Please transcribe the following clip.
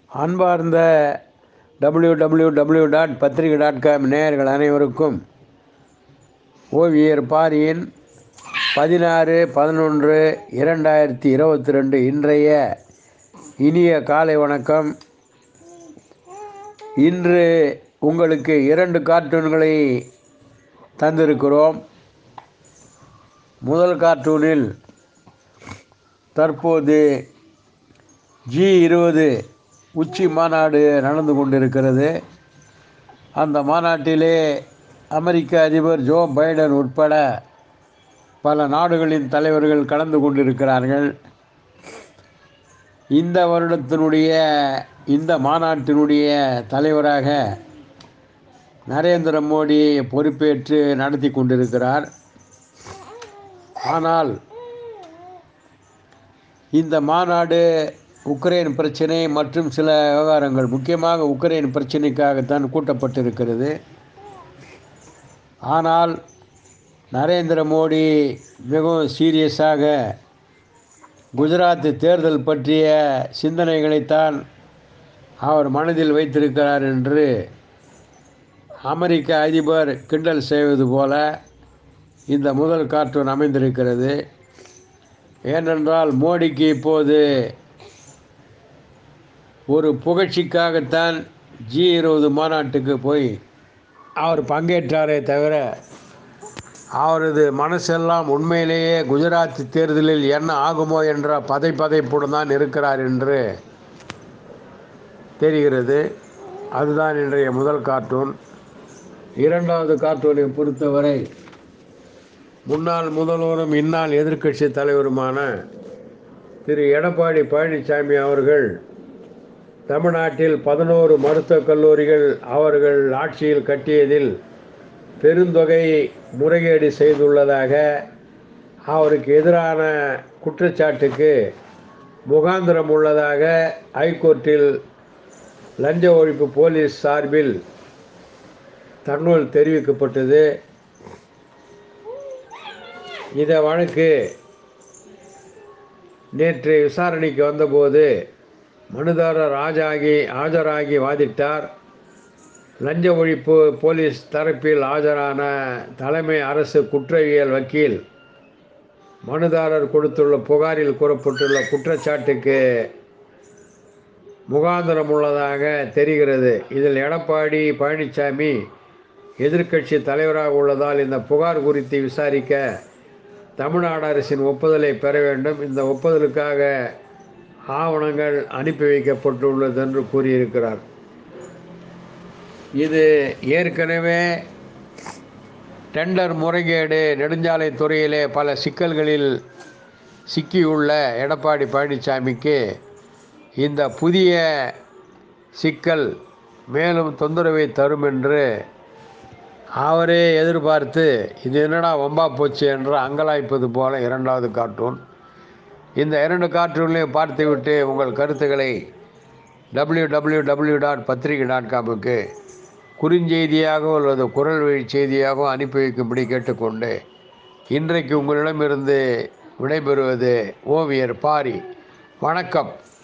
அன்பார்ந்த W W W dot Pathrikai dot com நேயர்கள் அனைவருக்கும் ஓவியர் பாரியின் பதினாறு பதினொன்று இரண்டாயிரத்தி இருபத்தி ரெண்டு இன்றைய இனிய காலை வணக்கம் இன்று உங்களுக்கு இரண்டு கார்ட்டூன்களை தந்திருக்கிறோம் முதல் கார்ட்டூனில் தற்போது ஜி இருபது உச்சி மாநாடு நடந்து கொண்டிருக்கிறது அந்த மாநாட்டிலே அமெரிக்க அதிபர் ஜோ பைடன் உட்பட பல நாடுகளின் தலைவர்கள் கலந்து கொண்டிருக்கிறார்கள் இந்த வருடத்தினுடைய இந்த மாநாட்டினுடைய தலைவராக நரேந்திர மோடி பொறுப்பேற்று நடத்தி கொண்டிருக்கிறார் ஆனால் இந்த மாநாடு உக்ரைன் பிரச்சனை மற்றும் சில விவகாரங்கள் முக்கியமாக உக்ரைன் பிரச்சனைக்காகத்தான் கூட்டப்பட்டிருக்கிறது ஆனால் நரேந்திர மோடி மிகவும் சீரியஸாக குஜராத் தேர்தல் பற்றிய சிந்தனைகளைத்தான் அவர் மனதில் வைத்திருக்கிறார் என்று அமெரிக்க அதிபர் கிண்டல் செய்வது போல இந்த முதல் கார்ட்டூன் அமைந்திருக்கிறது ஏனென்றால் மோடிக்கு இப்போது ஒரு புகழ்ச்சிக்காகத்தான் ஜி இருபது மாநாட்டுக்கு போய் அவர் பங்கேற்றாரே தவிர அவரது மனசெல்லாம் உண்மையிலேயே குஜராத் தேர்தலில் என்ன ஆகுமோ என்ற பதை பதைப்புடன் தான் இருக்கிறார் என்று தெரிகிறது அதுதான் இன்றைய முதல் கார்ட்டூன் இரண்டாவது கார்ட்டூனை பொறுத்தவரை முன்னாள் முதல்வரும் இந்நாள் எதிர்க்கட்சி தலைவருமான திரு எடப்பாடி பழனிசாமி அவர்கள் தமிழ்நாட்டில் பதினோரு மருத்துவக் கல்லூரிகள் அவர்கள் ஆட்சியில் கட்டியதில் பெருந்தொகை முறைகேடு செய்துள்ளதாக அவருக்கு எதிரான குற்றச்சாட்டுக்கு முகாந்திரம் உள்ளதாக ஹைகோர்ட்டில் லஞ்ச ஒழிப்பு போலீஸ் சார்பில் தகவல் தெரிவிக்கப்பட்டது இந்த வழக்கு நேற்று விசாரணைக்கு வந்தபோது மனுதாரர் ஆஜாகி ஆஜராகி வாதிட்டார் லஞ்ச ஒழிப்பு போலீஸ் தரப்பில் ஆஜரான தலைமை அரசு குற்றவியல் வக்கீல் மனுதாரர் கொடுத்துள்ள புகாரில் கூறப்பட்டுள்ள குற்றச்சாட்டுக்கு முகாந்திரம் உள்ளதாக தெரிகிறது இதில் எடப்பாடி பழனிசாமி எதிர்க்கட்சி தலைவராக உள்ளதால் இந்த புகார் குறித்து விசாரிக்க தமிழ்நாடு அரசின் ஒப்புதலை பெற வேண்டும் இந்த ஒப்புதலுக்காக ஆவணங்கள் அனுப்பி வைக்கப்பட்டுள்ளது என்று கூறியிருக்கிறார் இது ஏற்கனவே டெண்டர் முறைகேடு நெடுஞ்சாலை துறையிலே பல சிக்கல்களில் சிக்கியுள்ள எடப்பாடி பழனிசாமிக்கு இந்த புதிய சிக்கல் மேலும் தொந்தரவை தரும் என்று அவரே எதிர்பார்த்து இது என்னடா வம்பா போச்சு என்று அங்கலாய்ப்பது போல இரண்டாவது கார்ட்டூன் இந்த இரண்டு கார்ட்டூன்லையும் பார்த்துவிட்டு உங்கள் கருத்துக்களை W W W dot Pathrikai dot காமுக்கு குறுஞ்செய்தியாகவோ அல்லது குரல் வழி செய்தியாகவோ அனுப்பி வைக்கும்படி கேட்டுக்கொண்டு இன்றைக்கு உங்களிடமிருந்து விடைபெறுவது ஓவியர் பாரி வணக்கம்